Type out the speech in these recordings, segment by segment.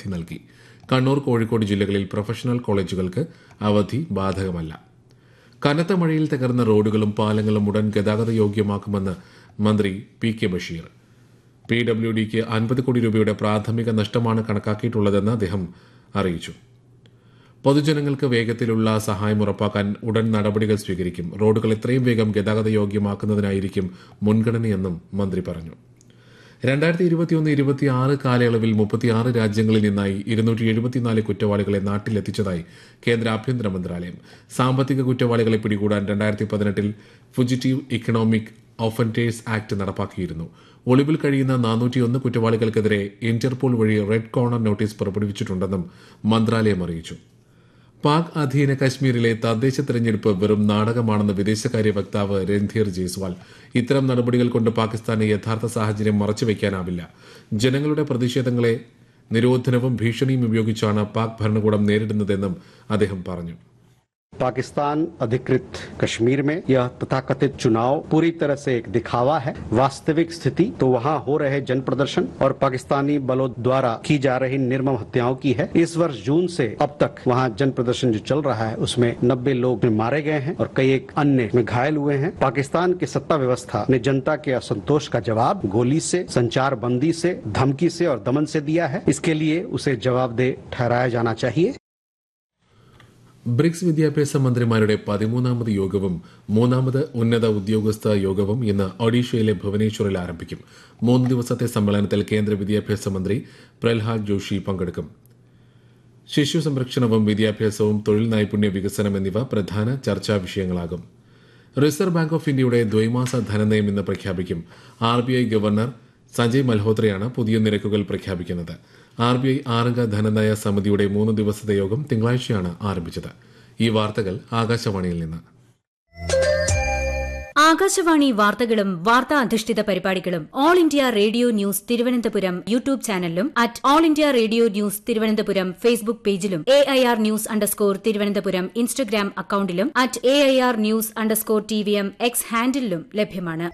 അവധി നൽകി കണ്ണൂർ കോഴിക്കോട് ജില്ലകളിൽ പ്രൊഫഷണൽ കോളേജുകൾക്ക് അവധി ബാധകമല്ല കനത്ത മഴയിൽ തകർന്ന റോഡുകളും പാലങ്ങളും ഉടൻ ഗതാഗത യോഗ്യമാക്കുമെന്ന് മന്ത്രി P K Basheer P W ഡിക്ക് അൻപത് കോടി രൂപയുടെ പ്രാഥമിക നഷ്ടമാണ് കണക്കാക്കിയിട്ടുള്ളതെന്ന് അദ്ദേഹം അറിയിച്ചു പൊതുജനങ്ങൾക്ക് വേഗത്തിലുള്ള സഹായം ഉറപ്പാക്കാൻ ഉടൻ നടപടികൾ സ്വീകരിക്കും റോഡുകൾ എത്രയും വേഗം ഗതാഗത യോഗ്യമാക്കുന്നതിനായിരിക്കും മുൻഗണനയെന്നും മന്ത്രി പറഞ്ഞു രണ്ടായിരത്തി ഇരുപത്തിയൊന്ന് ഇരുപത്തിയാറ് കാലയളവിൽ മുപ്പത്തിയാറ് രാജ്യങ്ങളിൽ നിന്നായി ഇരുന്നൂറ്റി എഴുപത്തിനാല് കുറ്റവാളികളെ നാട്ടിലെത്തിച്ചതായി കേന്ദ്ര ആഭ്യന്തര മന്ത്രാലയം സാമ്പത്തിക കുറ്റവാളികളെ പിടികൂടാൻ രണ്ടായിരത്തി പതിനെട്ടിൽ ഫുജിറ്റീവ് ഇക്കണോമിക് ഓഫൻറ്റേഴ്സ് ആക്ട് നടപ്പാക്കിയിരുന്നു ഒളിവിൽ കഴിയുന്ന നാനൂറ്റിയൊന്ന് കുറ്റവാളികൾക്കെതിരെ ഇന്റർപോൾ വഴി റെഡ് കോർണർ നോട്ടീസ് പുറപ്പെടുവിച്ചിട്ടുണ്ടെന്നും മന്ത്രാലയം അറിയിച്ചു പാക് അധീന കശ്മീരിലെ തദ്ദേശ തെരഞ്ഞെടുപ്പ് വെറും നാടകമാണെന്ന് വിദേശകാര്യ വക്താവ് രൺധീർ ജയ്സ്വാൾ ഇത്തരം നടപടികൾ കൊണ്ട് പാകിസ്ഥാന് യഥാർത്ഥ സാഹചര്യം മറച്ചുവെക്കാനാവില്ല ജനങ്ങളുടെ പ്രതിഷേധങ്ങളെ നിരോധനവും ഭീഷണിയും ഉപയോഗിച്ചാണ് പാക് ഭരണകൂടം നേരിടുന്നതെന്നും അദ്ദേഹം പറഞ്ഞു पाकिस्तान अधिकृत कश्मीर में यह तथाकथित चुनाव पूरी तरह से एक दिखावा है वास्तविक स्थिति तो वहां हो रहे जन प्रदर्शन और पाकिस्तानी बलों द्वारा की जा रही निर्मम हत्याओं की है इस वर्ष जून से अब तक वहां जन प्रदर्शन जो चल रहा है उसमें नब्बे लोग मारे गए हैं और कई एक अन्य में घायल हुए हैं पाकिस्तान की सत्ता व्यवस्था ने जनता के असंतोष का जवाब गोली से संचार बंदी से धमकी से और दमन से दिया है इसके लिए उसे जवाबदेह ठहराया जाना चाहिए ബ്രിക്സ് വിദ്യാഭ്യാസ മന്ത്രിമാരുടെ പതിമൂന്നാമത് യോഗവും മൂന്നാമത് ഉന്നത ഉദ്യോഗസ്ഥ യോഗവും ഇന്ന് ഒഡീഷയിലെ ഭുവനേശ്വറിൽ ആരംഭിക്കും മൂന്ന് ദിവസത്തെ സമ്മേളനത്തിൽ കേന്ദ്ര വിദ്യാഭ്യാസ മന്ത്രി പ്രഹ്ലാദ് ജോഷി പങ്കെടുക്കും ശിശു സംരക്ഷണവും വിദ്യാഭ്യാസവും തൊഴിൽ നൈപുണ്യ വികസനം എന്നിവ പ്രധാന ചർച്ചാ വിഷയങ്ങളാകും റിസർവ് ബാങ്ക് ഓഫ് ഇന്ത്യയുടെ ദ്വൈമാസ ധനനയം ഇന്ന് പ്രഖ്യാപിക്കും R B I governor Sanjay മൽഹോത്രയാണ് പുതിയ നിരക്കുകൾ പ്രഖ്യാപിക്കുന്നത് ആർ ബി ഐ ആറംഗ ധനനയ സമിതിയുടെ മൂന്ന് ദിവസത്തെ യോഗം തിങ്കളാഴ്ചയാണ് ആരംഭിച്ചത് ഈ വാർത്തകൾ ആകാശവാണിയിൽ നിന്ന് ആകാശവാണി വാർത്തകളും വാർത്താ അധിഷ്ഠിത പരിപാടികളും all India radio news Thiruvananthapuram YouTube ചാനലിലും at all India radio news Thiruvananthapuram Facebook പേജിലും A I R news underscore Thiruvananthapuram Instagram അക്കൌണ്ടിലും at A I R news underscore T V M X ഹാൻഡിലും ലഭ്യമാണ്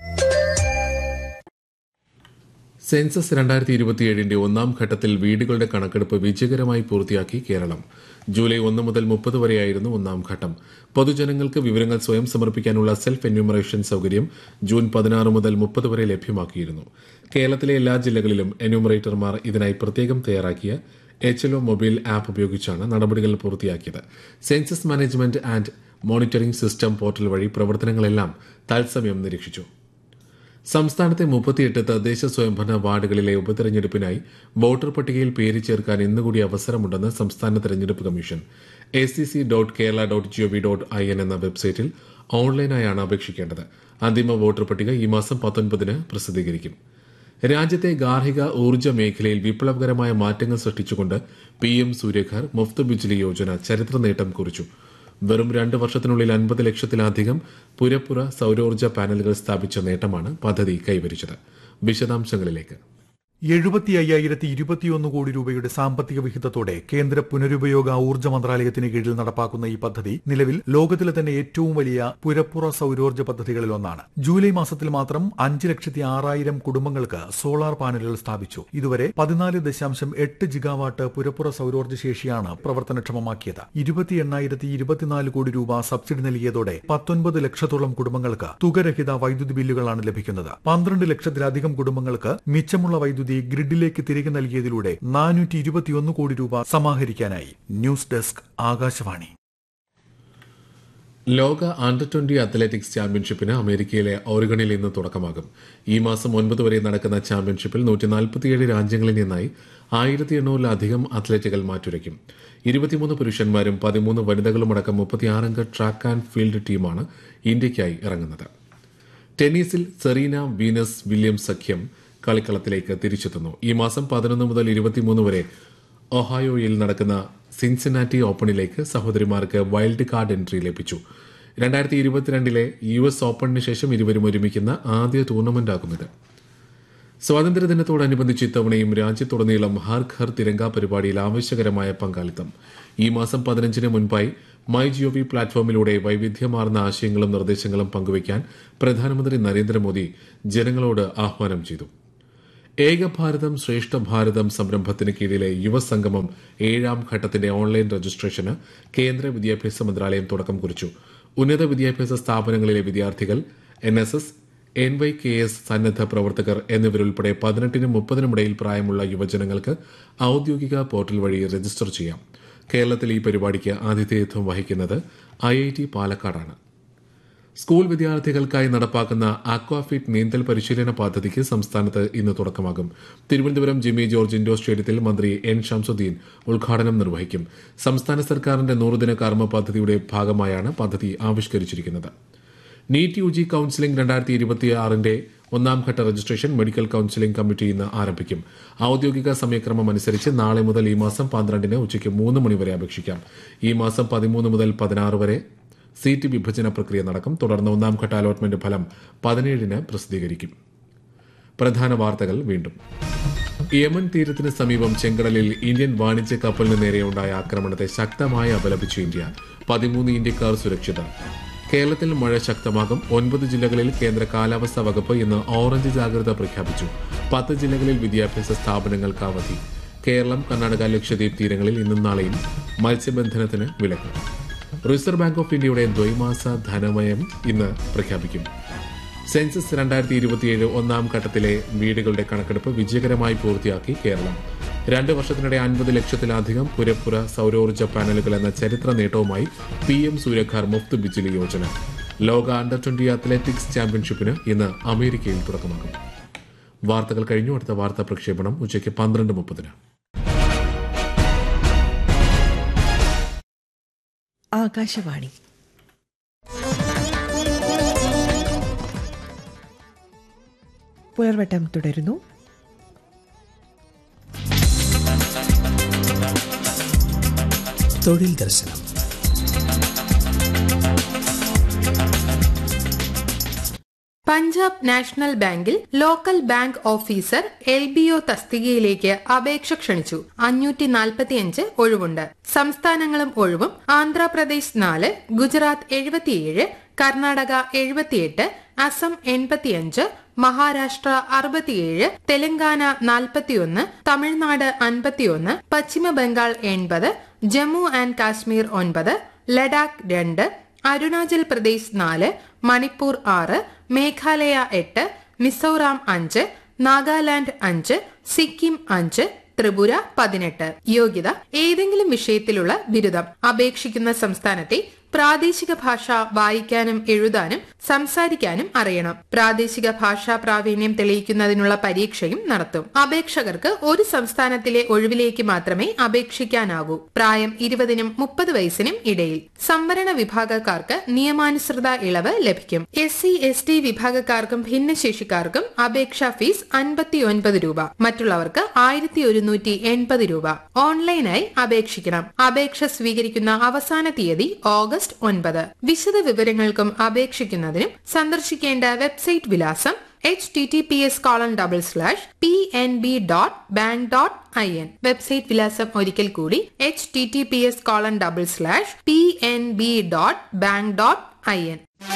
സെൻസസ് രണ്ടായിരത്തി ഇരുപത്തിയേഴിന്റെ ഒന്നാം ഘട്ടത്തിൽ വീടുകളുടെ കണക്കെടുപ്പ് വിജയകരമായി പൂർത്തിയാക്കി കേരളം ജൂലൈ ഒന്ന് മുതൽ മുപ്പത് വരെയായിരുന്നു ഒന്നാം ഘട്ടം പൊതുജനങ്ങൾക്ക് വിവരങ്ങൾ സ്വയം സമർപ്പിക്കാനുള്ള സെൽഫ് എന്യൂമറേഷൻ സൌകര്യം ജൂൺ പതിനാറ് മുതൽ മുപ്പത് വരെ ലഭ്യമാക്കിയിരുന്നു കേരളത്തിലെ എല്ലാ ജില്ലകളിലും എന്യൂമറേറ്റർമാർ ഇതിനായി പ്രത്യേകം തയ്യാറാക്കിയ എച്ച് എൽ മൊബൈൽ ആപ്പ് ഉപയോഗിച്ചാണ് നടപടികൾ പൂർത്തിയാക്കിയത് census management and monitoring system portal വഴി പ്രവർത്തനങ്ങളെല്ലാം തത്സമയം നിരീക്ഷിച്ചു സംസ്ഥാനത്തെ മുപ്പത്തിയെട്ട് തദ്ദേശ സ്വയംഭരണ വാർഡുകളിലെ ഉപതെരഞ്ഞെടുപ്പിനായി വോട്ടർ പട്ടികയിൽ പേര് ചേർക്കാൻ ഇന്നുകൂടി അവസരമുണ്ടെന്ന് സംസ്ഥാന തെരഞ്ഞെടുപ്പ് commission A C C dot Kerala dot GOV dot I N എന്ന വെബ്സൈറ്റിൽ ഓൺലൈനായാണ് അപേക്ഷിക്കേണ്ടത് അന്തിമ വോട്ടർ പട്ടിക ഈ മാസം പത്തൊൻപതിന് പ്രസിദ്ധീകരിക്കും രാജ്യത്തെ ഗാർഹിക ഊർജ്ജ മേഖലയിൽ വിപ്ലവകരമായ മാറ്റങ്ങൾ സൃഷ്ടിച്ചുകൊണ്ട് പി എം സൂര്യഘർ മുഫ്ത് ബിജ്ലി യോജന ചരിത്ര നേട്ടം കുറിച്ചു വെറും രണ്ട് വർഷത്തിനുള്ളിൽ അൻപത് ലക്ഷത്തിലധികം പുരപ്പുറ സൌരോർജ്ജ പാനലുകൾ സ്ഥാപിച്ച നേട്ടമാണ് പദ്ധതി കൈവരിച്ചത് വിശദാംശങ്ങളിലേക്ക് എഴുപത്തി അയ്യായിരത്തി ഇരുപത്തിയൊന്ന് കോടി രൂപയുടെ സാമ്പത്തിക വിഹിതത്തോടെ കേന്ദ്ര പുനരുപയോഗ ഊർജ്ജ മന്ത്രാലയത്തിന് കീഴിൽ നടപ്പാക്കുന്ന ഈ പദ്ധതി നിലവിൽ ലോകത്തിലെ തന്നെ ഏറ്റവും വലിയ പുരപ്പുറ സൌരോർജ്ജ പദ്ധതികളിൽ ഒന്നാണ് ജൂലൈ മാസത്തിൽ മാത്രം അഞ്ച് ലക്ഷത്തി ആറായിരം കുടുംബങ്ങൾക്ക് സോളാർ പാനലുകൾ സ്ഥാപിച്ചു ഇതുവരെ പതിനാല് ദശാംശം എട്ട് ജിഗാവാട്ട് പുരപ്പുറ സൌരോർജ്ജ ശേഷിയാണ് പ്രവർത്തനക്ഷമമാക്കിയത് ഇരുപത്തി എണ്ണായിരത്തി ഇരുപത്തിനാല് കോടി രൂപ സബ്സിഡി നൽകിയതോടെ പത്തൊൻപത് ലക്ഷത്തോളം കുടുംബങ്ങൾക്ക് തുകരഹിത വൈദ്യുതി ബില്ലുകളാണ് ലഭിക്കുന്നത് പന്ത്രണ്ട് ലക്ഷത്തിലധികം കുടുംബങ്ങൾക്ക് മിച്ചമുള്ള വൈദ്യുതി ഗ്രിഡിലേക്ക് തിരികെ നൽകിയതിലൂടെ നാനൂറ്റി ഇരുപത്തിയൊന്ന് കോടി രൂപ സമാഹരിക്കാനായി ന്യൂസ് ഡെസ്ക് ആകാശവാണി ലോക അണ്ടർ ട്വന്റി അത്ലറ്റിക്സ് ചാമ്പ്യൻഷിപ്പിന് അമേരിക്കയിലെ ഓറിഗണിൽ ഇന്ന് തുടക്കമാകും ഈ മാസം ഒൻപത് വരെ നടക്കുന്ന ചാമ്പ്യൻഷിപ്പിൽ നൂറ്റി നാൽപ്പത്തിയേഴ് രാജ്യങ്ങളിൽ നിന്നായി ആയിരത്തി എണ്ണൂറിലധികം അത്ലറ്റുകൾ മാറ്റുരയ്ക്കും ഇരുപത്തിമൂന്ന് പുരുഷന്മാരും പതിമൂന്ന് വനിതകളുമടക്കം മുപ്പത്തിയാറംഗ ട്രാക്ക് ആൻഡ് ഫീൽഡ് ടീമാണ് ഇന്ത്യയ്ക്കായി ഇറങ്ങുന്നത് ടെന്നീസിൽ സെറീന വീനസ് വില്യംസ് സഖ്യം കളിക്കളത്തിലേക്ക് തിരിച്ചെത്തുന്നു ഈ മാസം പതിനൊന്ന് മുതൽ ഇരുപത്തിമൂന്ന് വരെ ഒഹായോയിൽ നടക്കുന്ന സിൻസിനാറ്റി ഓപ്പണിലേക്ക് സഹോദരിമാർക്ക് വൈൽഡ് കാർഡ് എൻട്രി ലഭിച്ചു രണ്ടായിരത്തി ഇരുപത്തിരണ്ടിലെ യു എസ് ഓപ്പണിന് ശേഷം ഇരുവരും ഒരുമിക്കുന്ന ആദ്യ ടൂർണമെന്റാകും ഇത് സ്വാതന്ത്ര്യദിനത്തോടനുബന്ധിച്ച് ഇത്തവണയും രാജ്യത്തുടനീളം ഹർ ഘർ തിരങ്ക പരിപാടിയിൽ ആവശ്യകരമായ പങ്കാളിത്തം ഈ മാസം പതിനഞ്ചിന് മുൻപായി മൈ ജിഒവി പ്ലാറ്റ്ഫോമിലൂടെ വൈവിധ്യമാർന്ന ആശയങ്ങളും നിർദ്ദേശങ്ങളും പങ്കുവയ്ക്കാൻ പ്രധാനമന്ത്രി നരേന്ദ്രമോദി ജനങ്ങളോട് ആഹ്വാനം ചെയ്തു ഏക ഭാരതം ശ്രേഷ്ഠ ഭാരതം സംരംഭത്തിന് കീഴിലെ യുവസംഗമം ഏഴാം ഘട്ടത്തിന്റെ ഓൺലൈൻ രജിസ്ട്രേഷന് കേന്ദ്ര വിദ്യാഭ്യാസ മന്ത്രാലയം തുടക്കം കുറിച്ചു ഉന്നത വിദ്യാഭ്യാസ സ്ഥാപനങ്ങളിലെ വിദ്യാർത്ഥികൾ N S S N Y K S സന്നദ്ധ പ്രവർത്തകർ എന്നിവരുൾപ്പെടെ പതിനെട്ടിനും മുപ്പതിനും ഇടയിൽ പ്രായമുള്ള യുവജനങ്ങൾക്ക് ഔദ്യോഗിക പോർട്ടൽ വഴി രജിസ്റ്റർ ചെയ്യാം കേരളത്തിൽ ഈ പരിപാടിക്ക് ആതിഥേയത്വം വഹിക്കുന്നത് ഐ ഐ ടി പാലക്കാടാണ് സ്കൂൾ വിദ്യാർത്ഥികൾക്കായി നടപ്പാക്കുന്ന അക്വാഫിറ്റ് നീന്തൽ പരിശീലന പദ്ധതിക്ക് സംസ്ഥാനത്ത് ഇന്ന് തുടക്കമാകും തിരുവനന്തപുരം ജിമ്മി ജോർജ് ഇൻഡോർ സ്റ്റേഡിയത്തിൽ മന്ത്രി എൻ ഷംസുദ്ദീൻ ഉദ്ഘാടനം നിർവഹിക്കും സംസ്ഥാന സർക്കാരിന്റെ നൂറുദിന കർമ്മ പദ്ധതിയുടെ ഭാഗമായാണ് പദ്ധതി ആവിഷ്കരിച്ചിരിക്കുന്നത് നീറ്റ് യു ജി കൌൺസിലിംഗ് രണ്ടായിരത്തി ഇരുപത്തിയാറിന്റെ ഒന്നാം ഘട്ട രജിസ്ട്രേഷൻ മെഡിക്കൽ കൌൺസിലിംഗ് കമ്മിറ്റി ഇന്ന് ആരംഭിക്കും ഔദ്യോഗിക സമയക്രമം അനുസരിച്ച് നാളെ മുതൽ ഈ മാസം പന്ത്രണ്ടിന് ഉച്ചയ്ക്ക് മൂന്ന് മണിവരെ അപേക്ഷിക്കാം ഈ മാസം പതിമൂന്ന് മുതൽ പതിനാറ് വരെ സീറ്റ് വിഭജന പ്രക്രിയ നടക്കും തുടർന്ന് ഒന്നാം ഘട്ട അലോട്ട്മെന്റ് ഫലം പതിനേഴിന് പ്രസിദ്ധീകരിക്കും പ്രധാന വാർത്തകൾ വീണ്ടും യമൻ തീരത്തിന് സമീപം ചെങ്കടലിൽ ഇന്ത്യൻ വാണിജ്യ കപ്പലിന് നേരെയുണ്ടായ ആക്രമണത്തെ ശക്തമായി അപലപിച്ചു ഇന്ത്യ പതിമൂന്ന് ഇന്ത്യക്കാർ സുരക്ഷിതർ കേരളത്തിൽ മഴ ശക്തമാകും ഒൻപത് ജില്ലകളിൽ കേന്ദ്ര കാലാവസ്ഥാ വകുപ്പ് ഇന്ന് ഓറഞ്ച് ജാഗ്രത പ്രഖ്യാപിച്ചു പത്ത് ജില്ലകളിൽ വിദ്യാഭ്യാസ സ്ഥാപനങ്ങൾക്ക് അവധി കേരളം കർണാടക ലക്ഷദ്വീപ് തീരങ്ങളിൽ ഇന്നും നാളെയും മത്സ്യബന്ധനത്തിന് വിലക്ക് റിസർവ് ബാങ്ക് ഓഫ് ഇന്ത്യയുടെ ദ്വൈമാസ ധനമയം ഇന്ന് പ്രഖ്യാപിക്കും സെൻസസ് രണ്ടായിരത്തി ഇരുപത്തിയേഴ് ഒന്നാം ഘട്ടത്തിലെ വീടുകളുടെ കണക്കെടുപ്പ് വിജയകരമായി പൂർത്തിയാക്കി കേരളം രണ്ട് വർഷത്തിനിടെ അൻപത് ലക്ഷത്തിലധികം പുരപ്പുര സൌരോർജ്ജ പാനലുകൾ എന്ന ചരിത്ര നേട്ടവുമായി പി എം സൂര്യഘർ മുഫ്ത് ബിജിലി യോജന ലോക അണ്ടർ ട്വന്റി അത്ലറ്റിക്സ് ചാമ്പ്യൻഷിപ്പിന് ഇന്ന് അമേരിക്കയിൽ തുടക്കമാകും വാർത്തകൾ കഴിഞ്ഞു അടുത്ത വാർത്താ പ്രക്ഷേപണം ഉച്ചയ്ക്ക് പന്ത്രണ്ട് മുപ്പതിന് ആകാശവാണി പുലർവട്ടം തുടരുന്നു തൊഴിൽ ദർശനം പഞ്ചാബ് നാഷണൽ ബാങ്കിൽ local bank officer L B O തസ്തികയിലേക്ക് അപേക്ഷ ക്ഷണിച്ചു അഞ്ഞൂറ്റി നാൽപ്പത്തിയഞ്ച് ഒഴിവുണ്ട് സംസ്ഥാനങ്ങളും ഒഴിവും ആന്ധ്രാപ്രദേശ് നാല് ഗുജറാത്ത് എഴുപത്തിയേഴ് കർണാടക എഴുപത്തിയെട്ട് അസം എൺപത്തിയഞ്ച് മഹാരാഷ്ട്ര അറുപത്തിയേഴ് തെലങ്കാന നാൽപ്പത്തിയൊന്ന് തമിഴ്നാട് അൻപത്തിയൊന്ന് പശ്ചിമ ബംഗാൾ എൺപത് ജമ്മു ആൻഡ് കാശ്മീർ ഒൻപത് ലഡാക്ക് രണ്ട് അരുണാചൽ പ്രദേശ് നാല് മണിപ്പൂർ ആറ് മേഘാലയ എട്ട് മിസോറാം അഞ്ച് നാഗാലാൻഡ് അഞ്ച് സിക്കിം അഞ്ച് ത്രിപുര പതിനെട്ട് യോഗ്യത ഏതെങ്കിലും വിഷയത്തിലുള്ള ബിരുദം അപേക്ഷിക്കുന്ന സംസ്ഥാനത്തെ പ്രാദേശിക ഭാഷ വായിക്കാനും എഴുതാനും സംസാരിക്കാനും അറിയണം പ്രാദേശിക ഭാഷാ പ്രാവീണ്യം തെളിയിക്കുന്നതിനുള്ള പരീക്ഷയും നടത്തും അപേക്ഷകർക്ക് ഒരു സംസ്ഥാനത്തിലെ ഒഴിവിലേക്ക് മാത്രമേ അപേക്ഷിക്കാനാകൂ പ്രായം ഇരുപതിനും മുപ്പത് വയസ്സിനും ഇടയിൽ സംവരണ വിഭാഗക്കാർക്ക് നിയമാനുസൃത ഇളവ് ലഭിക്കും എസ് സി എസ് ടി വിഭാഗക്കാർക്കും ഭിന്നശേഷിക്കാർക്കും അപേക്ഷാ ഫീസ് അൻപത്തിയൊൻപത് രൂപ മറ്റുള്ളവർക്ക് ആയിരത്തി ഒരുന്നൂറ്റി എൺപത് രൂപ ഓൺലൈനായി അപേക്ഷിക്കണം അപേക്ഷ സ്വീകരിക്കുന്ന അവസാന തീയതി ഓഗസ്റ്റ് ഒൻപത് വിശദ വിവരങ്ങൾക്കും അപേക്ഷിക്കുന്നതിനും സന്ദർശിക്കേണ്ട വെബ്സൈറ്റ് വിലാസം H T T P S colon double slash P N B dot bank dot I N website വിലാസം ഒരിക്കൽ കൂടി H T T P S colon double slash P N B dot bank dot I N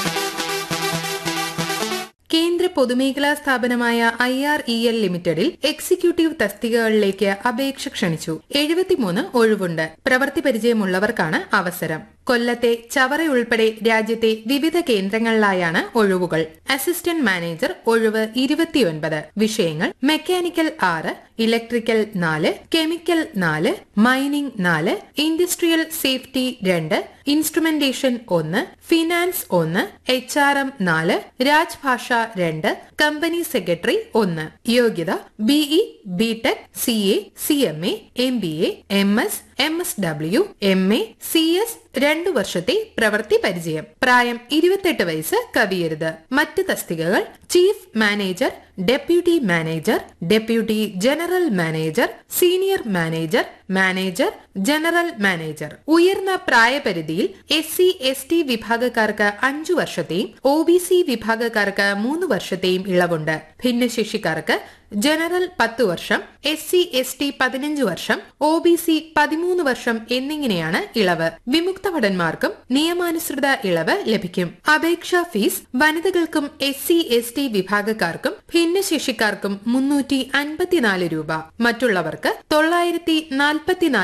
കേന്ദ്ര പൊതുമേഖലാ സ്ഥാപനമായ I R E L ലിമിറ്റഡിൽ executive തസ്തികകളിലേക്ക് അപേക്ഷ ക്ഷണിച്ചു എഴുപത്തിമൂന്ന് ഒഴിവുണ്ട് പ്രവൃത്തി പരിചയമുള്ളവർക്കാണ് അവസരം കൊല്ലത്തെ ചവറ ഉൾപ്പെടെ രാജ്യത്തെ വിവിധ കേന്ദ്രങ്ങളിലായാണ് ഒഴിവുകൾ അസിസ്റ്റന്റ് മാനേജർ ഒഴിവ് ഇരുപത്തിയൊൻപത് വിഷയങ്ങൾ മെക്കാനിക്കൽ ആറ് ഇലക്ട്രിക്കൽ നാല് കെമിക്കൽ നാല് മൈനിംഗ് നാല് ഇൻഡസ്ട്രിയൽ സേഫ്റ്റി രണ്ട് ഇൻസ്ട്രുമെന്റേഷൻ ഒന്ന് ഫിനാൻസ് ഒന്ന് എച്ച് ആർ എം നാല് രാജ്ഭാഷ രണ്ട് കമ്പനി സെക്രട്ടറി ഒന്ന് യോഗ്യത BE B Tech C A C M A M B A M S M S W M A C S രണ്ടു വർഷത്തെ പ്രവൃത്തി പരിചയം പ്രായം ഇരുപത്തെട്ട് വയസ്സ് കവിയരുത് മറ്റ് തസ്തികകൾ chief manager deputy manager deputy general manager senior manager manager general manager ഉയർന്ന പ്രായപരിധിയിൽ എസ് സി എസ് ടി വിഭാഗക്കാർക്ക് അഞ്ചു വർഷത്തെയും ഒ ബി സി വിഭാഗക്കാർക്ക് മൂന്ന് വർഷത്തെയും ഇളവുണ്ട് ഭിന്നശേഷിക്കാർക്ക് ജനറൽ പത്ത് വർഷം എസ് സി എസ് ടി പതിനഞ്ച് വർഷം ഒ ബി സി പതിമൂന്ന് വർഷം എന്നിങ്ങനെയാണ് ഇളവ് വിമുക്ത ഭടന്മാർക്കും നിയമാനുസൃത ഇളവ് ലഭിക്കും അപേക്ഷാ ഫീസ് വനിതകൾക്കും എസ് സി എസ് ടി വിഭാഗക്കാർക്കും ഭിന്ന ഭിന്നശേഷിക്കാർക്കും മുന്നൂറ്റി അൻപത്തിനാല് രൂപ മറ്റുള്ളവർക്ക് തൊള്ളായിരത്തി നാൽപ്പത്തിനാല്